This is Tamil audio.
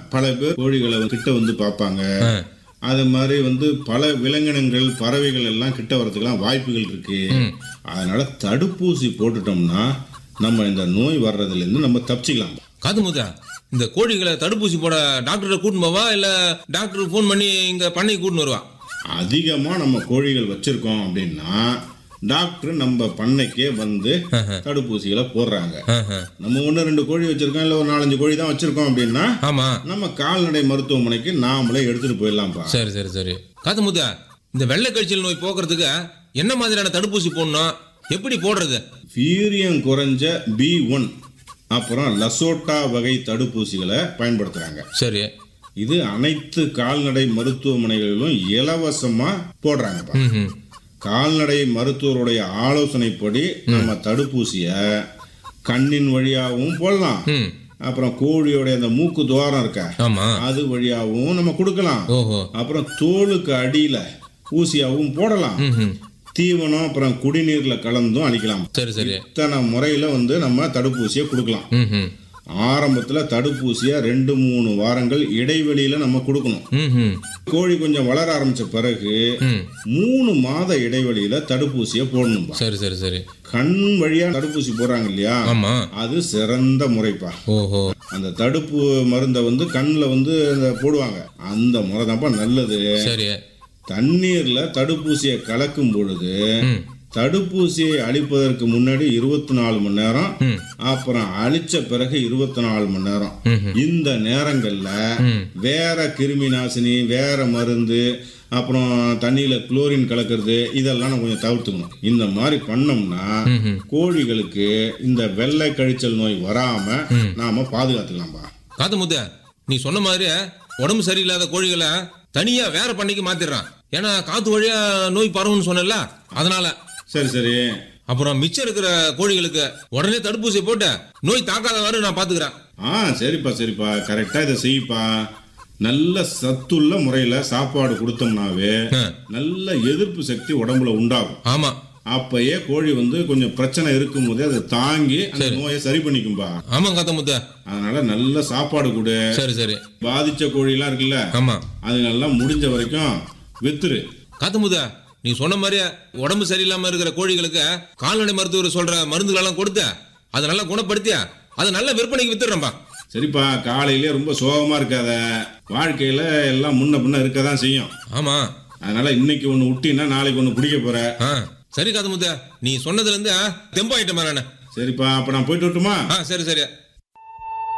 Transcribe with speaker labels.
Speaker 1: பல பேர் கோழிகளை கிட்ட வந்து பார்ப்பாங்க
Speaker 2: ஆ.
Speaker 1: அது மாதிரி வந்து பல விலங்கினங்கள் பறவைகள் எல்லாம் கிட்ட வரதுக்கெல்லாம் வாய்ப்புகள் இருக்கு அதனால தடுப்பூசி போட்டுட்டோம்னா நம்ம இந்த நோய் வர்றதுலேருந்து நம்ம தப்பிச்சிக்கலாம்
Speaker 2: காது முத்தா இந்த கோழிகளை தடுப்பூசி போட டாக்டரை கூட்டின்னு போவா இல்ல டாக்டருக்கு ஃபோன் பண்ணி இங்க பண்ணைக்கு கூட்டின்னு வருவா
Speaker 1: அதிகமாக நம்ம கோழிகள் வச்சிருக்கோம் அப்படின்னா டாக்டர் நம்ம பண்ணைக்கே வந்து தடுப்பூசிகளை போடுறாங்க
Speaker 2: ஆஹா.
Speaker 1: நம்ம ஒன்று ரெண்டு கோழி வச்சிருக்கோம் இல்லை ஒரு நாலஞ்சு கோழி தான் வச்சிருக்கோம் அப்படின்னா
Speaker 2: ஆமா
Speaker 1: நம்ம கால்நடை மருத்துவமனைக்கு நாமளே எடுத்துட்டு போயிடலாம்ப்பா
Speaker 2: சரி சரி சரி காது முத்தா இந்த வெள்ளை கழிச்சல் நோய் போக்குறதுக்கு என்ன மாதிரியான தடுப்பூசி போடணும் எப்படி போடுறது
Speaker 1: வீரியம் குறைஞ்ச பி ஒன் அப்புறம் லசோட்டா வகை தடுப்பூசிகளை பயன்படுத்துறாங்க
Speaker 2: சரி
Speaker 1: இது அனைத்து கால்நடை மருத்துவமனைகளிலும் இலவசமா போடுறாங்கப்பா
Speaker 2: ம்ஹும்.
Speaker 1: கால்நடை மருத்துவருடைய ஆலோசனைப்படி நம்ம தடுப்பூசிய கண்ணின் வழியாகவும் போடலாம்
Speaker 2: ம்
Speaker 1: அப்புறம் கோழியோட அந்த மூக்கு துவாரம் இருக்க
Speaker 2: ஆமா
Speaker 1: அது வழியாகவும் நம்ம கொடுக்கலாம்
Speaker 2: ஓஹோ
Speaker 1: அப்புறம் தோலுக்கு அடியில ஊசியாகவும் போடலாம்
Speaker 2: ம்ஹும்.
Speaker 1: தீவனம் அப்புறம் குடிநீர்ல கலந்தும் அளிக்கலாம்
Speaker 2: சரி சரி
Speaker 1: இத்தனை முறையில வந்து நம்ம தடுப்பூசியை கொடுக்கலாம்
Speaker 2: ம்ஹும்.
Speaker 1: ஆரம்பத்துல தடுப்பூசியை ரெண்டு மூணு வாரங்கள் இடைவெளியில நம்ம கொடுக்கணும்
Speaker 2: ம்ஹும்.
Speaker 1: கோழி கொஞ்சம் வளர ஆரம்பிச்ச பிறகு
Speaker 2: ம்
Speaker 1: மூணு மாத இடைவெளியில தடுப்பூசியை போடணும்பா
Speaker 2: சரி சரி சரி
Speaker 1: கண் வழியா தடுப்பூசி போடுறாங்க இல்லையா
Speaker 2: ஆமா
Speaker 1: அது சிறந்த முறைப்பா
Speaker 2: ஓஹோ
Speaker 1: அந்த தடுப்பு மருந்தை வந்து கண்ணில் வந்து அந்த போடுவாங்க அந்த முறை தான்ப்பா நல்லது
Speaker 2: சரி
Speaker 1: தண்ணீர்ல தடுப்பூசியை கலக்கும் பொழுது
Speaker 2: ம்
Speaker 1: தடுப்பூசியை அளிப்பதற்கு முன்னாடி இருபத்தி நாலு மணி நேரம்
Speaker 2: ம்
Speaker 1: அப்புறம் அழிச்ச பிறகு இருபத்தி நாலு மணி நேரம்
Speaker 2: ம்ஹும்.
Speaker 1: இந்த நேரங்கள்ல
Speaker 2: ம்
Speaker 1: வேற கிருமி நாசினி வேற மருந்து அப்புறம் தண்ணியில குளோரின் கலக்கிறது இதெல்லாம் நம்ம கொஞ்சம் தவிர்த்துக்கணும் இந்த மாதிரி பண்ணோம்னா
Speaker 2: ம்ஹும்.
Speaker 1: கோழிகளுக்கு இந்த வெள்ளை கழிச்சல் நோய் வராம நாம பாதுகாத்துக்கலாம்பா
Speaker 2: காது முத்த நீ சொன்ன மாதிரி உடம்பு சரியில்லாத கோழிகளை தனியா வேற பண்ணைக்கு மாத்திடுறான் ஏன்னா காத்து வழியா நோய் பரவும்னு சொன்னல அதனால
Speaker 1: சரி சரி
Speaker 2: அப்புறம் மிச்சம் இருக்கிற கோழிகளுக்கு உடனே தடுப்பூசி போட்டு நோய் தாக்காதவாறு நான் பாத்துக்கிறேன்
Speaker 1: ஆ சரிப்பா சரிப்பா கரெக்டா இதை செய்ப்பா நல்ல சத்துள்ள முறையில சாப்பாடு கொடுத்தோம்னாவே
Speaker 2: ஆ.
Speaker 1: நல்ல எதிர்ப்பு சக்தி உடம்புல உண்டாகும்
Speaker 2: ஆமா
Speaker 1: அப்பயே கோழி வந்து கொஞ்சம் பிரச்சனை இருக்கும் போதே அதை தாங்கி அந்த நோயை சரி பண்ணிக்கும்பா
Speaker 2: ஆமா காத்த முத்த
Speaker 1: அதனால நல்ல சாப்பாடு கொடு
Speaker 2: சரி சரி
Speaker 1: பாதிச்ச கோழிலாம் இருக்குல்ல
Speaker 2: ஆமா
Speaker 1: அதுங்கெல்லாம் முடிஞ்ச வரைக்கும் வித்துரு
Speaker 2: காத்து முத்த நீ சொன்ன மாதிரியே உடம்பு சரியில்லாம இருக்கிற கோழிகளுக்கு கால்நடை மருத்துவர் சொல்ற மருந்துகள் எல்லாம் கொடுத்த அதை நல்லா குணப்படுத்திய அதை நல்ல விற்பனைக்கு வித்துடுறேன்பா
Speaker 1: சரிப்பா காலையிலே ரொம்ப சோகமா இருக்காத வாழ்க்கையில எல்லாம் முன்ன பின்ன இருக்க தான் செய்யும்
Speaker 2: ஆமா
Speaker 1: அதனால இன்னைக்கு ஒன்று விட்டினா நாளைக்கு ஒன்று பிடிக்க போற
Speaker 2: ஆ சரி காத்து முத்த நீ சொன்னதுல இருந்து தெம்பாயிட்டேன் நானு
Speaker 1: சரிப்பா அப்ப நான் போயிட்டு வரட்டுமா
Speaker 2: ஆ சரி சரி